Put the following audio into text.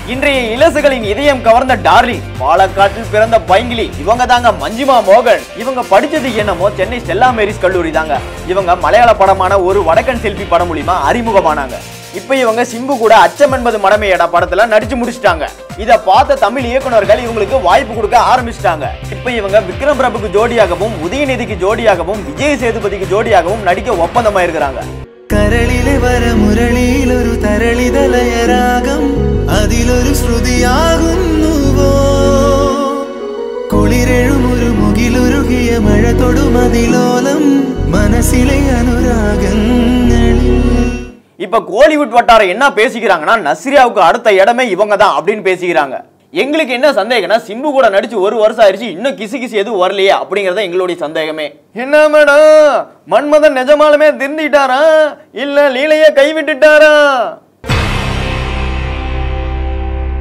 இன்றைய இலசுகளின் இதயம் கவர்ந்த டார்லிங் பாலக்காட்டில் பிறந்த பைங்கிலி இவங்க தாங்க மஞ்சிமா மோகன் இவங்க படிச்சது என்னமோ சென்னை ஸ்டெல்லா மேரிஸ் கல்லூரி தாங்க இவங்க மலையாள படமான ஒரு வடக்கன் செல்வி படம் மூலியமா அறிமுகமானாங்க இப்ப இவங்க சிம்பு கூட அச்சம் என்பது மடமையடா படத்துல நடிச்சு முடிச்சிட்டாங்க இத பார்த்த தமிழ் இயக்குனர்கள் இவங்களுக்கு வாய்ப்பு கொடுக்க ஆரம்பிச்சிட்டாங்க இப்ப இவங்க விக்ரம் பிரபுக்கு ஜோடியாகவும் உதயநிதிக்கு ஜோடியாகவும் விஜய் சேதுபதிக்கு ஜோடியாகவும் நடிக்க ஒப்பந்தமாயிருக்கிறாங்க കരളിലെ വരമുരളിയിലൊരു തരളിതലയ രാഗം അതിലൊരു ശ്രുതിയാകുന്നുവോ കുളിരെഴുമൊരു മുകിലുരുകിയ മഴ തൊടുമതിലോലം മനസ്സിലെ അനുരാഗങ്ങളിൽ இப்ப கோலிவுட் வட்டாரம் என்ன பேசிக்கிறாங்கன்னா நஸ்ரியாவுக்கு அடுத்த இடமே இவங்க தான் அப்படின்னு பேசிக்கிறாங்க எங்களுக்கு என்ன சந்தேகம்னா சிம்பு கூட நடிச்சு ஒரு வருஷம் ஆயிடுச்சு இன்னும் கிசு கிசு எதுவும் வரலையே அப்படிங்கறத எங்களுடைய சந்தேகமே என்ன மேடம் மன்மதன் நிஜமாலுமே திருந்திட்டாரா இல்ல லீலைய கைவிட்டுட்டாரா